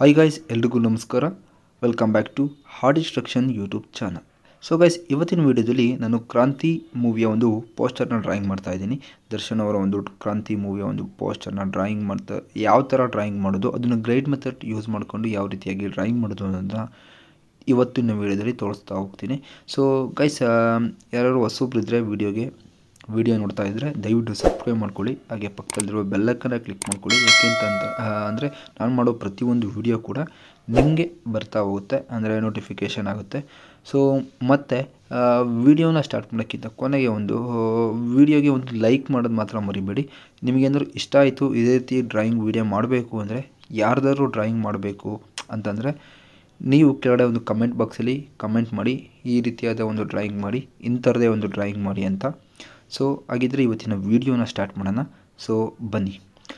hi guys ಎಲ್ರಿಗೂ ನಮಸ್ಕಾರ welcome back to hard instruction YouTube channel so guys ಇವತ್ತಿನ ವಿಡಿಯೋದಲ್ಲಿ ನಾನು ಕ್ರಾಂತಿ ಮೂವಿಯ ಒಂದು ಪೋಸ್ಟರ್ನ ಡ್ರಾಯಿಂಗ್ ಮಾಡ್ತಾ ಇದ್ದೀನಿ ದರ್ಶನ್ ಅವರ ಒಂದು ಕ್ರಾಂತಿ ಮೂವಿಯ ಒಂದು ಪೋಸ್ಟರ್ನ ಡ್ರಾಯಿಂಗ್ ಮಾಡ್ತಾ ಯಾವ ಥರ ಡ್ರಾಯಿಂಗ್ ಮಾಡೋದು ಅದನ್ನು ಗ್ರೈಡ್ ಮೆಥಡ್ ಯೂಸ್ ಮಾಡಿಕೊಂಡು ಯಾವ ರೀತಿಯಾಗಿ ಡ್ರಾಯಿಂಗ್ ಮಾಡೋದು ಅನ್ನೋದನ್ನ ಇವತ್ತಿನ ವಿಡಿಯೋದಲ್ಲಿ ತೋರಿಸ್ತಾ ಹೋಗ್ತೀನಿ ಸೊ ಗೈಸ್ ಯಾರು ಹೊಸಬ್ರಿದ್ರೆ ವಿಡಿಯೋಗೆ ವಿಡಿಯೋ ನೋಡ್ತಾ ಇದ್ದರೆ ದಯವಿಟ್ಟು ಸಬ್ಸ್ಕ್ರೈಬ್ ಮಾಡ್ಕೊಳ್ಳಿ ಹಾಗೆ ಪಕ್ಕದಲ್ಲಿರುವ ಬೆಲ್ಲಕ್ಕನ್ನ ಕ್ಲಿಕ್ ಮಾಡ್ಕೊಳ್ಳಿ ಯಾಕೆಂತ ಅಂತ ಅಂದರೆ ನಾನು ಮಾಡೋ ಪ್ರತಿಯೊಂದು ವಿಡಿಯೋ ಕೂಡ ನಿಮಗೆ ಬರ್ತಾ ಹೋಗುತ್ತೆ ಅಂದರೆ ನೋಟಿಫಿಕೇಷನ್ ಆಗುತ್ತೆ ಸೊ ಮತ್ತು ವಿಡಿಯೋನ ಸ್ಟಾರ್ಟ್ ಮಾಡೋಕ್ಕಿಂತ ಕೊನೆಗೆ ಒಂದು ವಿಡಿಯೋಗೆ ಒಂದು ಲೈಕ್ ಮಾಡೋದು ಮಾತ್ರ ಮರಿಬೇಡಿ ನಿಮಗೇನಾದ್ರು ಇಷ್ಟ ಆಯಿತು ಇದೇ ರೀತಿ ಡ್ರಾಯಿಂಗ್ ವಿಡಿಯೋ ಮಾಡಬೇಕು ಅಂದರೆ ಯಾರ್ದಾದ್ರು ಡ್ರಾಯಿಂಗ್ ಮಾಡಬೇಕು ಅಂತಂದರೆ ನೀವು ಕೆಳಗಡೆ ಒಂದು ಕಮೆಂಟ್ ಬಾಕ್ಸಲ್ಲಿ ಕಮೆಂಟ್ ಮಾಡಿ ಈ ರೀತಿಯಾದ ಒಂದು ಡ್ರಾಯಿಂಗ್ ಮಾಡಿ ಇಂಥರದೇ ಒಂದು ಡ್ರಾಯಿಂಗ್ ಮಾಡಿ ಅಂತ ಸೊ ಹಾಗಿದ್ರೆ ಇವತ್ತಿನ ವಿಡಿಯೋನ ಸ್ಟಾರ್ಟ್ ಮಾಡೋಣ ಸೊ ಬನ್ನಿ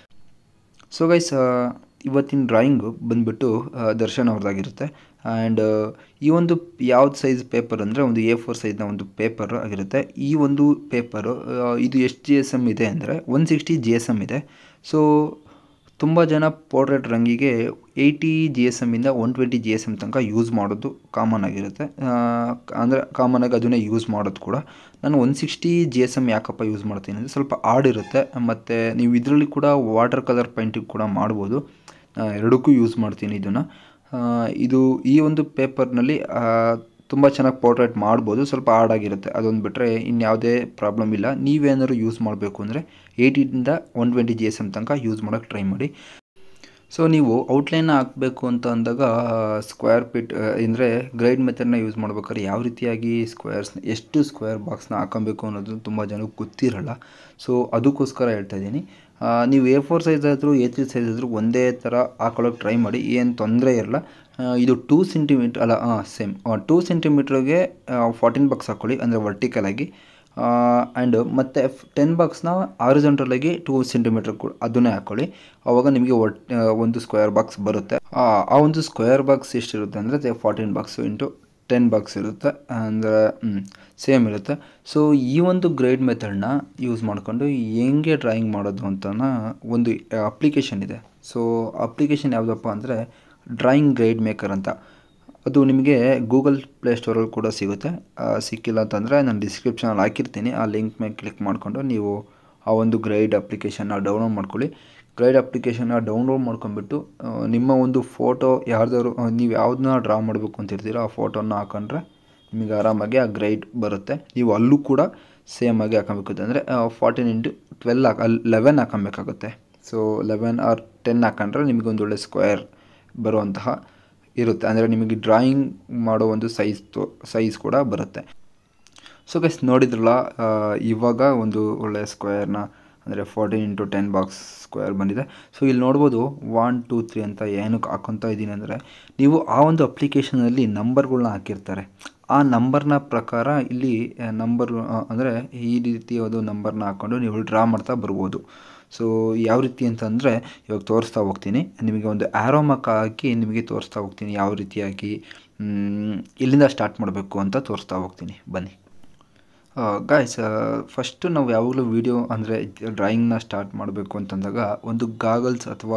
ಸೊ ಗೈಸ್ ಇವತ್ತಿನ ಡ್ರಾಯಿಂಗು ಬಂದುಬಿಟ್ಟು ದರ್ಶನ್ ಅವ್ರದ್ದಾಗಿರುತ್ತೆ ಆ್ಯಂಡ್ ಈ ಒಂದು ಯಾವ್ದು ಸೈಜ್ ಪೇಪರ್ ಅಂದರೆ ಒಂದು ಎ ಫೋರ್ ಸೈಜ್ನ ಒಂದು ಪೇಪರ್ ಆಗಿರುತ್ತೆ ಈ ಒಂದು ಪೇಪರು ಇದು ಎಷ್ಟು ಜಿ ಎಸ್ ಎಮ್ ಇದೆ ಅಂದರೆ one sixty G S M ಇದೆ ಸೊ ತುಂಬ ಜನ ಪೋರ್ಟ್ರೇಟ್ ರಂಗಿಗೆ ಏಯ್ಟಿ ಜಿ ಎಸ್ ಎಮ್ಮಿಂದ one twenty G S M ತನಕ ಯೂಸ್ ಮಾಡೋದು ಕಾಮನ್ ಆಗಿರುತ್ತೆ ಅಂದರೆ ಕಾಮನಾಗಿ ಅದನ್ನೇ ಯೂಸ್ ಮಾಡೋದು ಕೂಡ ನಾನು one sixty G S M ಯಾಕಪ್ಪ ಯೂಸ್ ಮಾಡ್ತೀನಿ ಅಂದರೆ ಸ್ವಲ್ಪ ಆಡಿರುತ್ತೆ ಮತ್ತು ನೀವು ಇದರಲ್ಲಿ ಕೂಡ ವಾಟರ್ ಕಲರ್ ಪೇಂಟಿಂಗ್ ಕೂಡ ಮಾಡ್ಬೋದು ಎರಡಕ್ಕೂ ಯೂಸ್ ಮಾಡ್ತೀನಿ ಇದನ್ನು ಇದು ಈ ಒಂದು ಪೇಪರ್ನಲ್ಲಿ ತುಂಬ ಚೆನ್ನಾಗಿ ಪೋರ್ಟ್ರೇಟ್ ಮಾಡ್ಬೋದು ಸ್ವಲ್ಪ ಹಾರ್ಡಾಗಿರುತ್ತೆ ಅದೊಂದು ಬಿಟ್ಟರೆ ಇನ್ಯಾವುದೇ ಪ್ರಾಬ್ಲಮ್ ಇಲ್ಲ ನೀವೇನಾದ್ರು ಯೂಸ್ ಮಾಡಬೇಕು ಅಂದರೆ ಏಯ್ಟಿಯಿಂದ one twenty G S M ತನಕ ಯೂಸ್ ಮಾಡೋಕ್ಕೆ ಟ್ರೈ ಮಾಡಿ ಸೊ ನೀವು ಔಟ್ಲೈನ್ನ ಹಾಕಬೇಕು ಅಂತ ಅಂದಾಗ ಸ್ಕ್ವೇರ್ ಪಿಟ್ ಅಂದರೆ ಗ್ರೈಡ್ ಮೆಥಡ್ನ ಯೂಸ್ ಮಾಡ್ಬೇಕಾದ್ರೆ ಯಾವ ರೀತಿಯಾಗಿ ಸ್ಕ್ವೇರ್ಸ್ ಎಷ್ಟು ಸ್ಕ್ವೇರ್ ಬಾಕ್ಸ್ನ ಹಾಕೊಬೇಕು ಅನ್ನೋದು ತುಂಬ ಜನಕ್ಕೆ ಗೊತ್ತಿರಲ್ಲ ಸೊ ಅದಕ್ಕೋಸ್ಕರ ಹೇಳ್ತಾ ಇದ್ದೀನಿ ನೀವು ಎ ಫೋರ್ ಸೈಜ್ ಆದರೂ ಎ ತ್ರೀ ಸೈಜ್ ಆದರೂ ಒಂದೇ ಥರ ಹಾಕೊಳ್ಳೋಕೆ ಟ್ರೈ ಮಾಡಿ ಏನು ತೊಂದರೆ ಇರಲ್ಲ ಇದು ಟೂ ಸೆಂಟಿಮೀಟ್ರ್ ಅಲ್ಲ ಹಾಂ ಸೇಮ್ ಟೂ ಸೆಂಟಿಮೀಟ್ರಿಗೆ ಫಾರ್ಟೀನ್ ಬಾಕ್ಸ್ ಹಾಕ್ಕೊಳ್ಳಿ ಅಂದರೆ ವರ್ಟಿಕಲಾಗಿ ಆ್ಯಂಡ್ ಮತ್ತು ಟೆನ್ ಬಾಕ್ಸ್ನ ಆರಿಜೆಂಟಲಾಗಿ ಟೂ ಸೆಂಟಿಮೀಟ್ರ್ ಕೂಡ ಅದನ್ನೇ ಹಾಕ್ಕೊಳ್ಳಿ ಆವಾಗ ನಿಮಗೆ ಒಟ್ ಒಂದು ಸ್ಕ್ವೇರ್ ಬಾಕ್ಸ್ ಬರುತ್ತೆ ಆ ಒಂದು ಸ್ಕ್ವೇರ್ ಬಾಕ್ಸ್ ಎಷ್ಟಿರುತ್ತೆ ಅಂದರೆ fourteen box into ten box ಇರುತ್ತೆ ಅಂದರೆ ಸೇಮ್ ಇರುತ್ತೆ ಸೊ ಈ ಒಂದು ಗ್ರೈಡ್ ಮೆಥಡ್ನ ಯೂಸ್ ಮಾಡಿಕೊಂಡು ಹೆಂಗೆ ಡ್ರಾಯಿಂಗ್ ಮಾಡೋದು ಅಂತ ಒಂದು ಅಪ್ಲಿಕೇಶನ್ ಇದೆ ಸೊ ಅಪ್ಲಿಕೇಶನ್ ಯಾವುದಪ್ಪ ಅಂದರೆ ಡ್ರಾಯಿಂಗ್ ಗ್ರೈಡ್ ಮೇಕರ್ ಅಂತ ಅದು ನಿಮಗೆ ಗೂಗಲ್ ಪ್ಲೇಸ್ಟೋರಲ್ಲಿ ಕೂಡ ಸಿಗುತ್ತೆ ಸಿಕ್ಕಿಲ್ಲ ಅಂತಂದರೆ ನಾನು ಡಿಸ್ಕ್ರಿಪ್ಷನಲ್ಲಿ ಹಾಕಿರ್ತೀನಿ ಆ ಲಿಂಕ್ ಮೇಲೆ ಕ್ಲಿಕ್ ಮಾಡಿಕೊಂಡು ನೀವು ಆ ಒಂದು ಗ್ರೈಡ್ ಅಪ್ಲಿಕೇಶನ್ನ ಡೌನ್ಲೋಡ್ ಮಾಡ್ಕೊಳ್ಳಿ ಗ್ರೈಡ್ ಅಪ್ಲಿಕೇಶನ್ನ ಡೌನ್ಲೋಡ್ ಮಾಡ್ಕೊಂಬಿಟ್ಟು ನಿಮ್ಮ ಒಂದು ಫೋಟೋ ಯಾರ್ದಾದ್ರು ನೀವು ಯಾವ್ದನ್ನ ಡ್ರಾ ಮಾಡಬೇಕು ಅಂತಿರ್ತೀರೋ ಆ ಫೋಟೋನ ಹಾಕೊಂಡ್ರೆ ನಿಮಗೆ ಆರಾಮಾಗಿ ಆ ಗ್ರೈಡ್ ಬರುತ್ತೆ ನೀವು ಅಲ್ಲೂ ಕೂಡ ಸೇಮಾಗಿ ಹಾಕೊಬೇಕು ಅಂದರೆ ಫಾರ್ಟೀನ್ ಇಂಟು ಟ್ವೆಲ್ ಹಾಕಿ ಅಲ್ಲಿ ಲೆವೆನ್ ಹಾಕೊಬೇಕಾಗುತ್ತೆ ಸೊ ಲೆವೆನ್ ಆರ್ ಟೆನ್ ಹಾಕೊಂಡ್ರೆ ನಿಮಗೆ ಒಂದು ಒಳ್ಳೆ ಸ್ಕ್ವೇರ್ ಬರುವಂತಹ ಇರುತ್ತೆ ಅಂದರೆ ನಿಮಗೆ ಡ್ರಾಯಿಂಗ್ ಮಾಡೋ ಒಂದು ಸೈಜ್ ಸೈಜ್ ಕೂಡ ಬರುತ್ತೆ ಸೊ ಗೈಸ್ ನೋಡಿದ್ರಲ್ಲ ಇವಾಗ ಒಂದು ಒಳ್ಳೆಯ ಸ್ಕ್ವೇರ್ನ ಅಂದರೆ fourteen into ten box square ಬಂದಿದೆ ಸೊ ಇಲ್ಲಿ ನೋಡ್ಬೋದು ಒನ್ ಟೂ ತ್ರೀ ಅಂತ ಏನಕ್ಕೆ ಹಾಕೊತಾ ಇದ್ದೀನಿ ಅಂದರೆ ನೀವು ಆ ಒಂದು ಅಪ್ಲಿಕೇಶನಲ್ಲಿ ನಂಬರ್ಗಳ್ನ ಹಾಕಿರ್ತಾರೆ ಆ ನಂಬರ್ನ ಪ್ರಕಾರ ಇಲ್ಲಿ ನಂಬರ್ ಅಂದರೆ ಈ ರೀತಿ ಒಂದು ನಂಬರ್ನ ಹಾಕ್ಕೊಂಡು ನೀವು ಡ್ರಾ ಮಾಡ್ತಾ ಬರ್ಬೋದು ಸೊ ಯಾವ ರೀತಿ ಅಂತಂದರೆ ಇವಾಗ ತೋರಿಸ್ತಾ ಹೋಗ್ತೀನಿ ನಿಮಗೆ ಒಂದು ಆ್ಯರೋ ಮಕ್ಕ ಹಾಕಿ ನಿಮಗೆ ತೋರಿಸ್ತಾ ಹೋಗ್ತೀನಿ ಯಾವ ರೀತಿಯಾಗಿ ಇಲ್ಲಿಂದ ಸ್ಟಾರ್ಟ್ ಮಾಡಬೇಕು ಅಂತ ತೋರಿಸ್ತಾ ಹೋಗ್ತೀನಿ ಬನ್ನಿ ಗಾಯ್ಸ್ ಫಸ್ಟು ನಾವು ಯಾವಾಗಲೂ ವೀಡಿಯೋ ಅಂದರೆ ಡ್ರಾಯಿಂಗ್ನ ಸ್ಟಾರ್ಟ್ ಮಾಡಬೇಕು ಅಂತಂದಾಗ ಒಂದು ಗಾಗಲ್ಸ್ ಅಥವಾ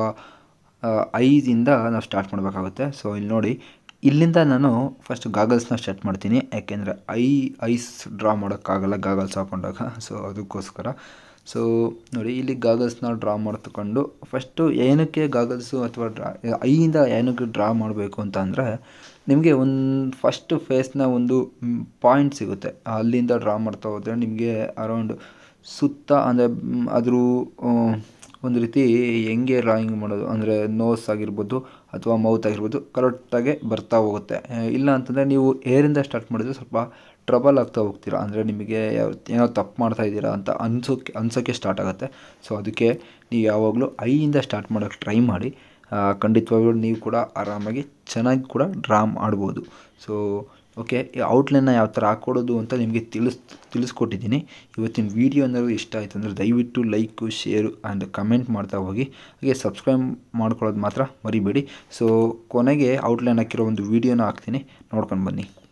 ಐದಿಂದ ನಾವು ಸ್ಟಾರ್ಟ್ ಮಾಡಬೇಕಾಗುತ್ತೆ ಸೊ ಇಲ್ಲಿ ನೋಡಿ ಇಲ್ಲಿಂದ ನಾನು ಫಸ್ಟ್ ಗಾಗಲ್ಸ್ನ ಸ್ಟಾರ್ಟ್ ಮಾಡ್ತೀನಿ ಯಾಕೆಂದರೆ ಐ ಐಸ್ ಡ್ರಾ ಮಾಡೋಕ್ಕಾಗಲ್ಲ ಗಾಗಲ್ಸ್ ಹಾಕೊಂಡಾಗ ಸೊ ಅದಕ್ಕೋಸ್ಕರ ಸೊ ನೋಡಿ ಇಲ್ಲಿ ಗಾಗಲ್ಸ್ನ ಡ್ರಾ ಮಾಡ್ತಕೊಂಡು ಫಸ್ಟು ಏನಕ್ಕೆ ಗಾಗಲ್ಸು ಅಥವಾ ಡ್ರಾ ಐಯಿಂದ ಏನಕ್ಕೆ ಡ್ರಾ ಮಾಡಬೇಕು ಅಂತ ಅಂದರೆ ನಿಮಗೆ ಒಂದು ಫಸ್ಟ್ ಫೇಸ್ನ ಒಂದು ಪಾಯಿಂಟ್ ಸಿಗುತ್ತೆ ಅಲ್ಲಿಂದ ಡ್ರಾ ಮಾಡ್ತಾ ಹೋದರೆ ನಿಮಗೆ ಅರೌಂಡ್ ಸುತ್ತ ಅಂದರೆ ಅದ್ರ ಒಂದು ರೀತಿ ಹೆಂಗೆ ಡ್ರಾಯಿಂಗ್ ಮಾಡೋದು ಅಂದರೆ ನೋಸ್ ಆಗಿರ್ಬೋದು ಅಥವಾ ಮೌತ್ ಆಗಿರ್ಬೋದು ಕರೆಕ್ಟಾಗೆ ಬರ್ತಾ ಹೋಗುತ್ತೆ ಇಲ್ಲ ಅಂತಂದರೆ ನೀವು ಏರಿಂದ ಸ್ಟಾರ್ಟ್ ಮಾಡಿದ್ರೆ ಸ್ವಲ್ಪ ಟ್ರಬಲ್ ಆಗ್ತಾ ಹೋಗ್ತೀರಾ ಅಂದರೆ ನಿಮಗೆ ಯಾವ ಏನೋ ತಪ್ಪು ಮಾಡ್ತಾ ಇದ್ದೀರಾ ಅಂತ ಅನ್ಸೋಕ್ಕೆ ಅನ್ಸೋಕ್ಕೆ ಸ್ಟಾರ್ಟ್ ಆಗುತ್ತೆ ಸೊ ಅದಕ್ಕೆ ನೀವು ಯಾವಾಗಲೂ ಐಯಿಂದ ಸ್ಟಾರ್ಟ್ ಮಾಡೋಕ್ಕೆ ಟ್ರೈ ಮಾಡಿ ಖಂಡಿತವಾಗ್ಲೂ ನೀವು ಕೂಡ ಆರಾಮಾಗಿ ಚೆನ್ನಾಗಿ ಕೂಡ ಡ್ರಾ ಮಾಡ್ಬೋದು ಸೊ ಓಕೆ ಔಟ್ಲೈನ್ನ ಯಾವ ಥರ ಹಾಕ್ಕೊಡೋದು ಅಂತ ನಿಮಗೆ ತಿಳಿಸ್ ತಿಳಿಸ್ಕೊಟ್ಟಿದ್ದೀನಿ ಇವತ್ತಿನ ವೀಡಿಯೋ ಏನಾದ್ರು ಇಷ್ಟ ಆಯಿತು ಅಂದರೆ ದಯವಿಟ್ಟು ಲೈಕು ಶೇರು ಆ್ಯಂಡ್ ಕಮೆಂಟ್ ಮಾಡ್ತಾ ಹೋಗಿ ಹಾಗೆ ಸಬ್ಸ್ಕ್ರೈಬ್ ಮಾಡ್ಕೊಳ್ಳೋದು ಮಾತ್ರ ಮರಿಬೇಡಿ ಸೊ ಕೊನೆಗೆ ಔಟ್ಲೈನ್ ಹಾಕಿರೋ ಒಂದು ವೀಡಿಯೋನ ಹಾಕ್ತೀನಿ ನೋಡ್ಕೊಂಡು ಬನ್ನಿ